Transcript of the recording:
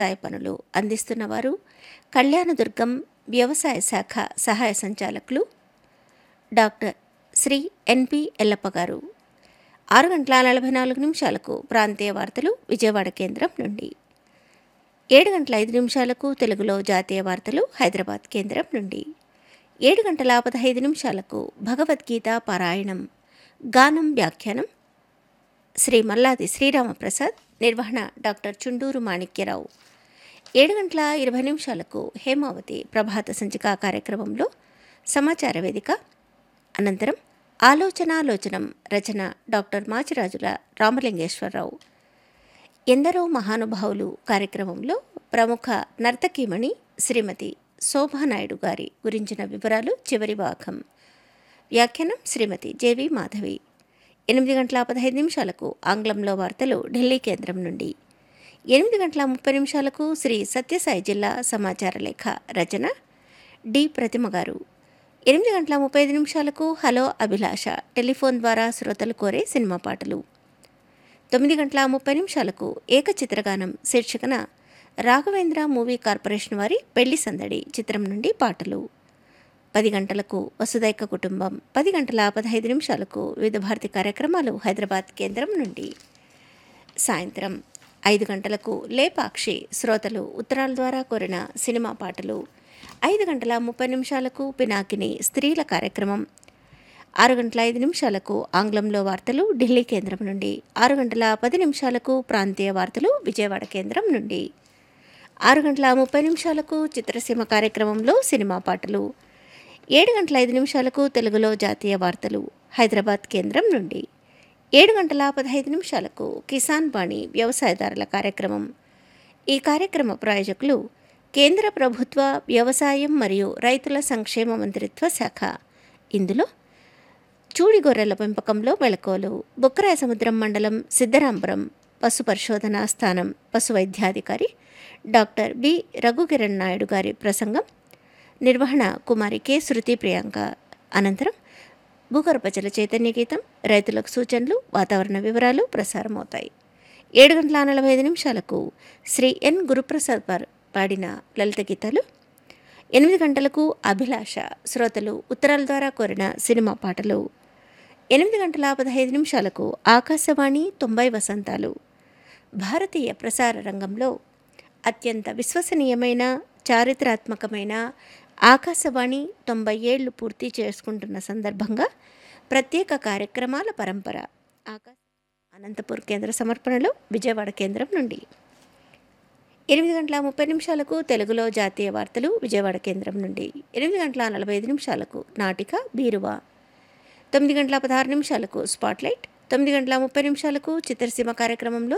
వ్యవసాయ పనులు అందిస్తున్నవారు కళ్యాణదుర్గం వ్యవసాయ శాఖ సహాయ సంచాలకులు డాక్టర్ శ్రీ ఎన్పి ఎల్లప్ప గారు ఆరు గంటల నలభై నాలుగు నిమిషాలకు ప్రాంతీయ వార్తలు విజయవాడ కేంద్రం నుండి ఏడు గంటల ఐదు నిమిషాలకు తెలుగులో జాతీయ వార్తలు హైదరాబాద్ కేంద్రం నుండి ఏడు గంటల పదహైదు నిమిషాలకు భగవద్గీత పారాయణం గానం వ్యాఖ్యానం శ్రీ మల్లాది శ్రీరామప్రసాద్ నిర్వహణ డాక్టర్ చుండూరు మాణిక్యరావు ఏడు గంటల ఇరవై నిమిషాలకు హేమావతి ప్రభాత సంచిక కార్యక్రమంలో సమాచార వేదిక అనంతరం ఆలోచనాలోచనం రచన డాక్టర్ మాచిరాజుల రామలింగేశ్వరరావు ఎందరో మహానుభావులు కార్యక్రమంలో ప్రముఖ నర్తకీమణి శ్రీమతి శోభానాయుడు గారి గురించిన వివరాలు చివరి భాగం వ్యాఖ్యానం శ్రీమతి జేవి మాధవి ఎనిమిది గంటల పదహైదు నిమిషాలకు ఆంగ్లంలో వార్తలు ఢిల్లీ కేంద్రం నుండి ఎనిమిది గంటల ముప్పై నిమిషాలకు శ్రీ సత్యసాయి జిల్లా సమాచార లేఖ రచన డి ప్రతిమ గారు ఎనిమిది గంటల ముప్పై ఐదు నిమిషాలకు హలో అభిలాష టెలిఫోన్ ద్వారా శ్రోతలు కోరే సినిమా పాటలు తొమ్మిది గంటల ముప్పై నిమిషాలకు ఏకచిత్రగానం శీర్షికన రాఘవేంద్ర మూవీ కార్పొరేషన్ వారి పెళ్లి సందడి చిత్రం నుండి పాటలు పది గంటలకు వసుదైక కుటుంబం పది గంటల పదహైదు నిమిషాలకు వివిధ భారతి కార్యక్రమాలు హైదరాబాద్ కేంద్రం నుండి సాయంత్రం ఐదు గంటలకు లేపాక్షి శ్రోతలు ఉత్తరాల ద్వారా కోరిన సినిమా పాటలు ఐదు గంటల ముప్పై నిమిషాలకు పినాకిని స్త్రీల కార్యక్రమం ఆరు గంటల ఐదు నిమిషాలకు ఆంగ్లంలో వార్తలు ఢిల్లీ కేంద్రం నుండి ఆరు గంటల పది నిమిషాలకు ప్రాంతీయ వార్తలు విజయవాడ కేంద్రం నుండి ఆరు గంటల ముప్పై నిమిషాలకు చిత్రసీమ కార్యక్రమంలో సినిమా పాటలు ఏడు గంటల ఐదు నిమిషాలకు తెలుగులో జాతీయ వార్తలు హైదరాబాద్ కేంద్రం నుండి ఏడు గంటల పదహైదు నిమిషాలకు కిసాన్ బాణి వ్యవసాయదారుల కార్యక్రమం ఈ కార్యక్రమ ప్రాయోజకులు కేంద్ర ప్రభుత్వ వ్యవసాయం మరియు రైతుల సంక్షేమ మంత్రిత్వ శాఖ ఇందులో చూడి గొర్రెల పెంపకంలో మెళకువలు బుక్కరాయ సముద్రం మండలం సిద్ధరాంపురం పశు పరిశోధనా స్థానం పశు వైద్యాధికారి డాక్టర్ బి రఘుకిరణ్ నాయుడు గారి ప్రసంగం నిర్వహణ కుమారి కె శృతి ప్రియాంక అనంతరం భూగర్భ జల చైతన్య గీతం రైతులకు సూచనలు వాతావరణ వివరాలు ప్రసారమవుతాయి ఏడు గంటల నలభై ఐదు నిమిషాలకు శ్రీ ఎన్ గురుప్రసాద్ వారు పాడిన లలిత గీతాలు ఎనిమిది గంటలకు అభిలాష శ్రోతలు ఉత్తరాల ద్వారా కోరిన సినిమా పాటలు ఎనిమిది గంటల పదహైదు నిమిషాలకు ఆకాశవాణి తొంభై వసంతాలు భారతీయ ప్రసార రంగంలో అత్యంత విశ్వసనీయమైన చారిత్రాత్మకమైన ఆకాశవాణి తొంభై ఏళ్లు పూర్తి చేసుకుంటున్న సందర్భంగా ప్రత్యేక కార్యక్రమాల పరంపర ఆకాశ అనంతపూర్ కేంద్ర సమర్పణలో విజయవాడ కేంద్రం నుండి ఎనిమిది గంటల ముప్పై నిమిషాలకు తెలుగులో జాతీయ వార్తలు విజయవాడ కేంద్రం నుండి ఎనిమిది గంటల నలభై ఐదు నిమిషాలకు నాటిక బీరువా తొమ్మిది గంటల పదహారు నిమిషాలకు స్పాట్లైట్ తొమ్మిది గంటల ముప్పై నిమిషాలకు చిత్రసీమ కార్యక్రమంలో